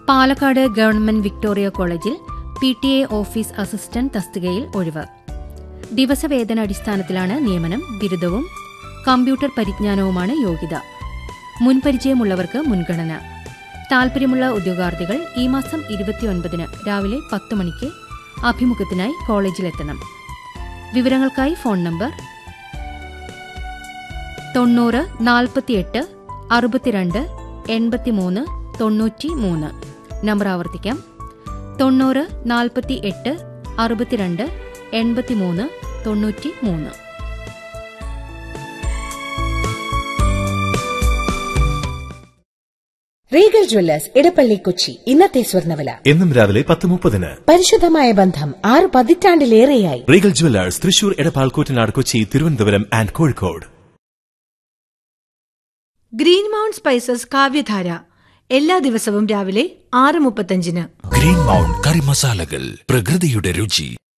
Palakkad government Victoria കോളേജിൽ P T A office assistant തസ്തികയിൽ ഒഴിവ് ദിവസവേതന അടിസ്ഥാനത്തിലാണ് നിയമനം ബിരുദവും കമ്പ്യൂട്ടർ പരിജ്ഞാനവുമാണ് യോഗ്യത മുൻപരിചയമുള്ളവർക്ക് മുൻഗണന താൽപര്യമുള്ള ഉദ്യോഗാർത്ഥികൾ ഈ മാസം ഇരുപത്തിയൊൻപതിന് രാവിലെ പത്ത് മണിക്ക് അഭിമുഖത്തിനായി കോളേജിലെത്തണം വിവരങ്ങൾക്കായി ഫോൺ നമ്പർ തൊണ്ണൂറ് നാൽപ്പത്തിയെട്ട് അറുപത്തിരണ്ട് എൺപത്തിമൂന്ന് തൊണ്ണൂറ്റി മൂന്ന് നമ്പർ ആവർത്തിക്കാം തൊണ്ണൂറ് നാൽപ്പത്തി എട്ട് അറുപത്തിരണ്ട് എൺപത്തിമൂന്ന് തൊണ്ണൂറ്റി മൂന്ന് റീഗൽ ജ്വല്ലേഴ്സ് ഇടപ്പള്ളി കൊച്ചി ഇന്നത്തെ സ്വർണ്ണവില എന്നും രാവിലെ പത്ത് മുപ്പതിന് പരിശുദ്ധമായ ബന്ധം ആറ് പതിറ്റാണ്ടിലേറെയായി Regal jewellers Thrissur Edappal Koottanad Kochi Thiruvananthapuram and Kozhikode Green Mount spices കാവ്യധാര എല്ലാ ദിവസവും രാവിലെ ആറ് മുപ്പത്തഞ്ചിന് ഗ്രീൻ മൗണ്ട് കറി മസാലകൾ പ്രകൃതിയുടെ രുചി